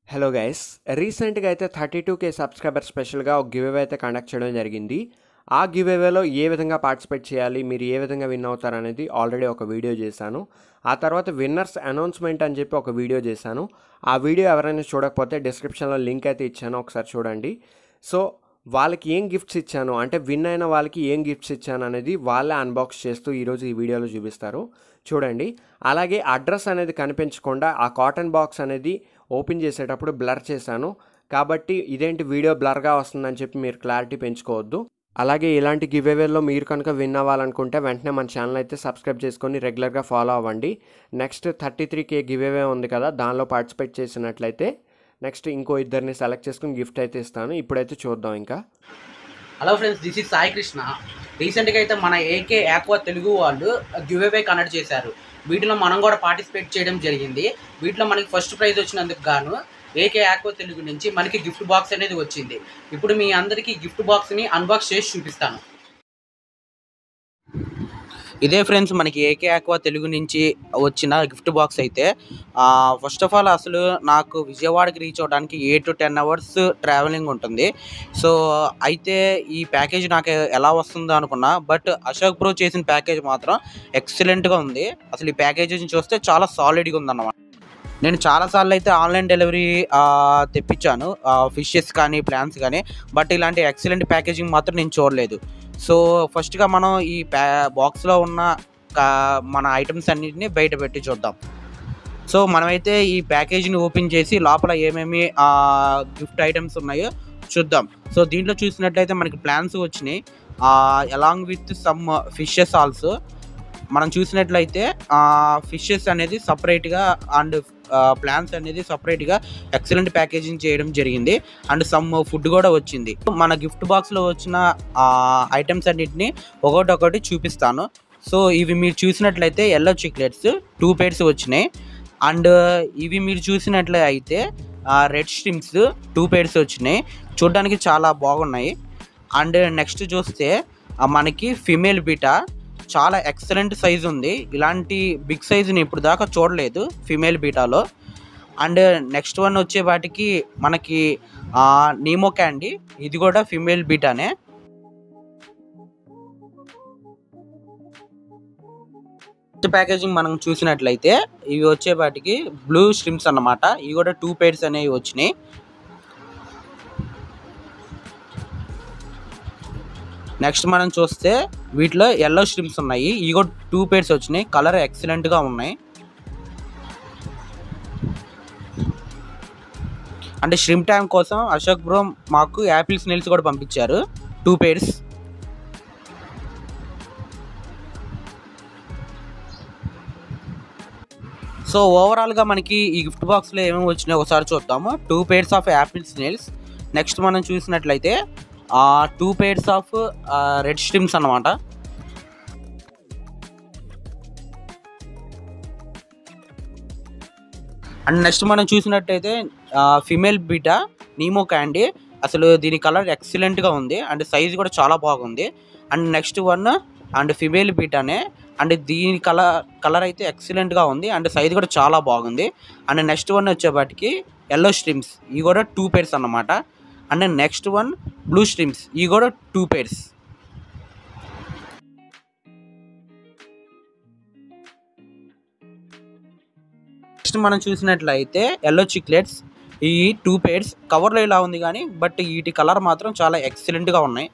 hello guys రీసెంట్గా అయితే thirty two K subscriber స్పెషల్గా ఒక గివ్ అవే అయితే కండక్ట్ చేయడం జరిగింది ఆ గివ్ అవేలో ఏ విధంగా పార్టిసిపేట్ చేయాలి మీరు ఏ విధంగా విన్ అవుతారు అనేది ఆల్రెడీ ఒక వీడియో చేశాను ఆ తర్వాత విన్నర్స్ అనౌన్స్మెంట్ అని చెప్పి ఒక వీడియో చేశాను ఆ వీడియో ఎవరైనా చూడకపోతే డిస్క్రిప్షన్లో లింక్ అయితే ఇచ్చాను ఒకసారి చూడండి సో వాళ్ళకి ఏం గిఫ్ట్స్ ఇచ్చాను అంటే విన్ అయిన వాళ్ళకి ఏం గిఫ్ట్స్ ఇచ్చాను అనేది వాళ్ళే అన్బాక్స్ చేస్తూ ఈరోజు ఈ వీడియోలో చూపిస్తారు చూడండి అలాగే అడ్రస్ అనేది కనిపించకుండా ఆ కాటన్ బాక్స్ అనేది ఓపెన్ చేసేటప్పుడు బ్లర్ చేశాను కాబట్టి ఇదేంటి వీడియో బ్లర్గా వస్తుందని చెప్పి మీరు క్లారిటీ పెంచుకోవద్దు అలాగే ఇలాంటి గివ్ అవేలో మీరు కనుక విన్ అవ్వాలనుకుంటే వెంటనే మన ఛానల్ అయితే సబ్స్క్రైబ్ చేసుకొని రెగ్యులర్గా ఫాలో అవ్వండి next thirty three K giveaway ఉంది కదా దానిలో పార్టిసిపేట్ చేసినట్లయితే నెక్స్ట్ ఇంకో ఇద్దరిని సెలెక్ట్ చేసుకుని గిఫ్ట్ అయితే ఇస్తాను ఇప్పుడైతే చూద్దాం ఇంకా hello friends this is Sai Krishna రీసెంట్గా అయితే మన ఏకే యాక్వా తెలుగు వాళ్ళు గివ్ అవే కనెక్ట్ చేశారు వీటిలో మనం కూడా పార్టిసిపేట్ చేయడం జరిగింది వీటిలో మనకి ఫస్ట్ ప్రైజ్ వచ్చినందుకు గాను ఏకే యాక్వా తెలుగు నుంచి మనకి గిఫ్ట్ బాక్స్ అనేది వచ్చింది ఇప్పుడు మీ అందరికీ గిఫ్ట్ బాక్స్ని అన్బాక్స్ చేసి చూపిస్తాను ఇదే ఫ్రెండ్స్ మనకి ఏకే ఆక్వా తెలుగు నుంచి వచ్చిన గిఫ్ట్ బాక్స్ అయితే ఫస్ట్ ఆఫ్ ఆల్ అసలు నాకు విజయవాడకి రీచ్ అవ్వడానికి eight to ten hours travelling ఉంటుంది సో అయితే ఈ ప్యాకేజ్ నాకు ఎలా వస్తుందో అనుకున్నా బట్ అశోక్ బ్రో చేసిన ప్యాకేజ్ మాత్రం ఎక్సలెంట్గా ఉంది అసలు ఈ ప్యాకేజీని చూస్తే చాలా సాలిడ్గా ఉందన్నమాట నేను చాలాసార్లు అయితే ఆన్లైన్ డెలివరీ తెప్పించాను ఫిషెస్ కానీ ప్లాన్స్ కానీ బట్ ఇలాంటి ఎక్సలెంట్ ప్యాకేజింగ్ మాత్రం నేను చూడలేదు సో ఫస్ట్గా మనం ఈ ప్యా బాక్స్లో ఉన్న కా- మన ఐటమ్స్ అన్నిటిని బయట పెట్టి చూద్దాం సో మనమైతే ఈ ప్యాకేజీని ఓపెన్ చేసి లోపల ఏమేమి గిఫ్ట్ ఐటమ్స్ ఉన్నాయో చూద్దాం సో దీంట్లో చూసినట్లయితే మనకి ప్లాన్స్ వచ్చినాయి along with some fishes also మనం చూసినట్లయితే ఫిషెస్ అనేది సపరేట్గా అండ్ ప్లాన్స్ అనేది సపరేట్గా ఎక్సలెంట్ ప్యాకేజింగ్ చేయడం జరిగింది అండ్ సమ్ ఫుడ్ కూడా వచ్చింది మన గిఫ్ట్ బాక్స్లో వచ్చిన ఐటమ్స్ అన్నిటిని ఒకటొకటి చూపిస్తాను సో ఇవి మీరు చూసినట్లయితే ఎల్లో చిక్లెట్స్ టూ పేర్స్ వచ్చినాయి అండ్ ఇవి మీరు చూసినట్లయితే అయితే రెడ్ స్ట్రిమ్స్ టూ పేర్స్ వచ్చినాయి చూడడానికి చాలా బాగున్నాయి అండ్ నెక్స్ట్ చూస్తే ఆ, మనకి ఫిమేల్ బీటా చాలా ఎక్సలెంట్ సైజ్ ఉంది ఇలాంటి బిగ్ సైజుని ఇప్పుడు దాకా చూడలేదు ఫిమేల్ బీటాలో అండ్ నెక్స్ట్ వన్ వచ్చే వాటికి మనకి నీమో క్యాండీ ఇది కూడా ఫిమేల్ బీటానే ప్యాకేజింగ్ మనం చూసినట్లయితే ఇవి వచ్చే వాటికి బ్లూ స్ట్రిమ్స్ అన్నమాట ఇవి కూడా టూ పేర్స్ అనేవి వచ్చినాయి నెక్స్ట్ మనం చూస్తే వీటిలో ఎల్లో స్ట్రిమ్స్ ఉన్నాయి ఇవి కూడా టూ పేర్స్ వచ్చినాయి కలర్ ఎక్సలెంట్గా ఉన్నాయి అంటే స్ట్రిమ్ ట్యాంక్ కోసం అశోక్ బ్రో మాకు యాపిల్ స్నేల్స్ కూడా పంపించారు టూ పేర్స్ సో ఓవరాల్గా మనకి ఈ గిఫ్ట్ బాక్స్లో ఏమేమి వచ్చినాయో ఒకసారి చూద్దాము two pairs of apple snails next మనం చూసినట్లయితే two pairs of red shrimps అన్నమాట అండ్ నెక్స్ట్ మనం చూసినట్టయితే ఫిమేల్ బీటా నీమో క్యాండీ అసలు దీని కలర్ ఎక్సలెంట్గా ఉంది అండ్ సైజ్ కూడా చాలా బాగుంది and next one and female బీటానే అండ్ దీని కలర్ కలర్ అయితే ఎక్సలెంట్గా ఉంది అండ్ సైజ్ కూడా చాలా బాగుంది అండ్ నెక్స్ట్ వన్ వచ్చేపాటికి ఎల్లో స్ట్రిమ్స్ ఇవి కూడా టూ పేర్స్ అన్నమాట and next one blue shrimps ఇవి కూడా టూ పేర్స్ నెక్స్ట్ మనం చూసినట్లయితే ఎల్లో చిక్లెట్స్ ఈ టూ పేర్స్ కవర్లో ఇలా ఉంది కానీ బట్ వీటి కలర్ మాత్రం చాలా ఎక్సలెంట్గా ఉన్నాయి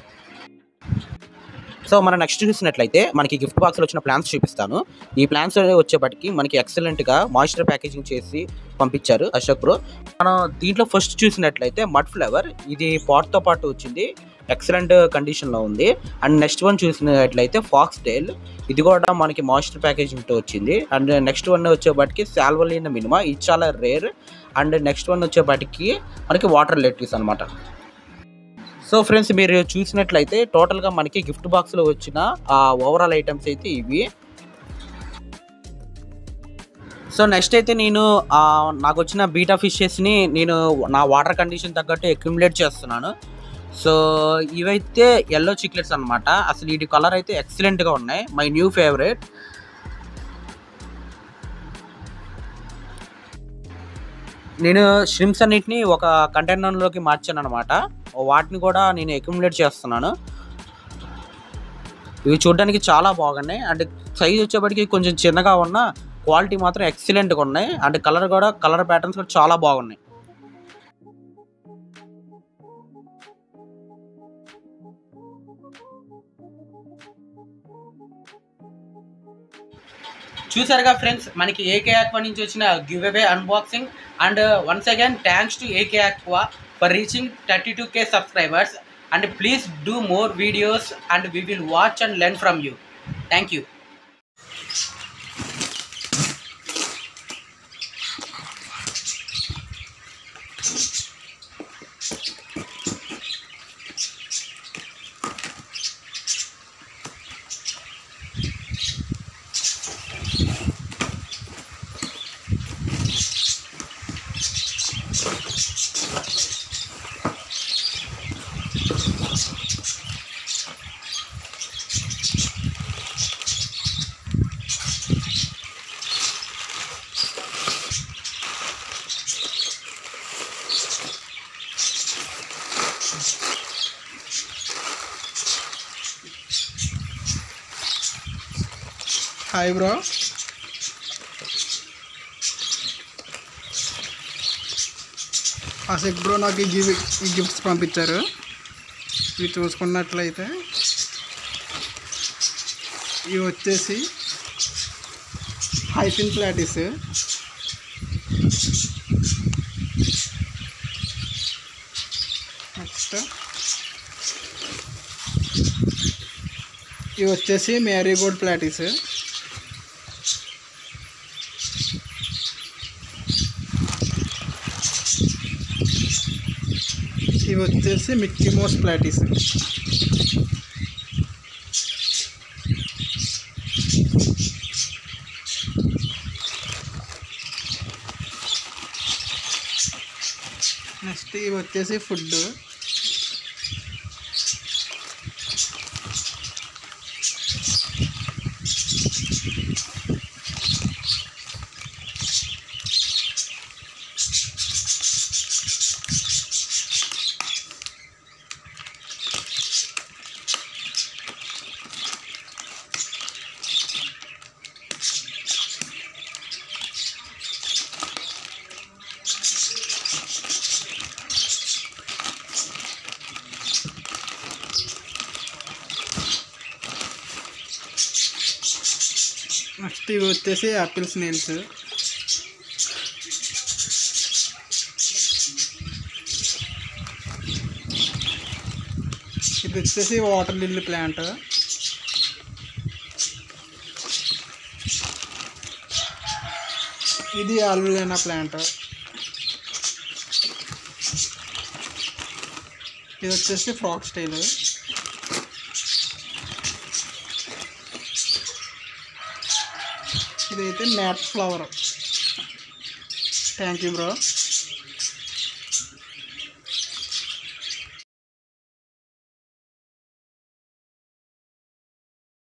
సో మనం నెక్స్ట్ చూసినట్లయితే మనకి గిఫ్ట్ బాక్స్లో వచ్చిన ప్లాన్స్ చూపిస్తాను ఈ ప్లాన్స్ వచ్చేపటికి మనకి ఎక్సలెంట్గా మాయిశ్చర్ ప్యాకేజింగ్ చేసి పంపించారు అశోక్ బ్రో మనం దీంట్లో ఫస్ట్ చూసినట్లయితే మడ్ ఫ్లేవర్ ఇది పాట్తో పాటు వచ్చింది ఎక్సలెంట్ కండిషన్లో ఉంది అండ్ నెక్స్ట్ వన్ చూసినట్లయితే ఫాక్స్ టైల్ ఇది కూడా మనకి మాయిశ్చర్ ప్యాకేజింగ్తో వచ్చింది అండ్ నెక్స్ట్ వన్ వచ్చేపాటికి శాల్వలిన్ మినిమా ఇది చాలా రేర్ అండ్ నెక్స్ట్ వన్ వచ్చేపాటికి మనకి వాటర్ లెట్రీస్ అనమాట సో ఫ్రెండ్స్ మీరు చూసినట్లయితే టోటల్గా మనకి గిఫ్ట్ బాక్స్లో వచ్చిన ఓవరాల్ ఐటమ్స్ అయితే ఇవి సో నెక్స్ట్ అయితే నేను ఆ, నాకు వచ్చిన బీటా ఫిషెస్ని నేను నా వాటర్ కండిషన్ తగ్గట్టు అక్యుములేట్ చేస్తున్నాను సో ఇవైతే ఎల్లో చిక్లెట్స్ అన్నమాట అసలు వీటి కలర్ అయితే ఎక్సలెంట్గా ఉన్నాయి మై న్యూ ఫేవరెట్ నేను షిమ్స్ అన్నిటిని ఒక కంటైనర్లోకి మార్చాను అనమాట వాటిని కూడా నేను అక్యుములేట్ చేస్తున్నాను ఇవి చూడడానికి చాలా బాగున్నాయి అంటే సైజ్ వచ్చేప్పటికి కొంచెం చిన్నగా ఉన్న క్వాలిటీ మాత్రం ఎక్సలెంట్గా ఉన్నాయి అంటే కలర్ కూడా కలర్ ప్యాటర్న్స్ కూడా చాలా బాగున్నాయి చూసారుగా ఫ్రెండ్స్ మనకి ఏకే ఆక్వా నుంచి వచ్చిన giveaway unboxing and once again thanks to AK aqua for reaching thirty two K subscribers and please do more videos and we will watch and learn from you thank you hi bro Ashiq bro నాకు ఈ give ఈ gifts పంపించారు ఇవి చూసుకున్నట్లయితే ఇవి వచ్చేసి హైఫిన్ ప్లాటిస్ next ఇవి వచ్చేసి మ్యారీగోల్డ్ ప్లాటిస్ ఇవి వచ్చేసి మిక్కీ మోస్ ప్లాటిస్ నెక్స్ట్ ఇవి వచ్చేసి ఫుడ్ నెక్స్ట్ ఇవి వచ్చేసి యాపిల్ స్నేల్స్ ఇది వచ్చేసి వాటర్ లిల్లీ ప్లాంట్ ఇది అల్లులైన ప్లాంట్ ఇది వచ్చేసి ఫ్రాక్ స్టైల్ ఇదైతే మ్యాట్ ఫ్లవర్ థ్యాంక్ యూ బ్రో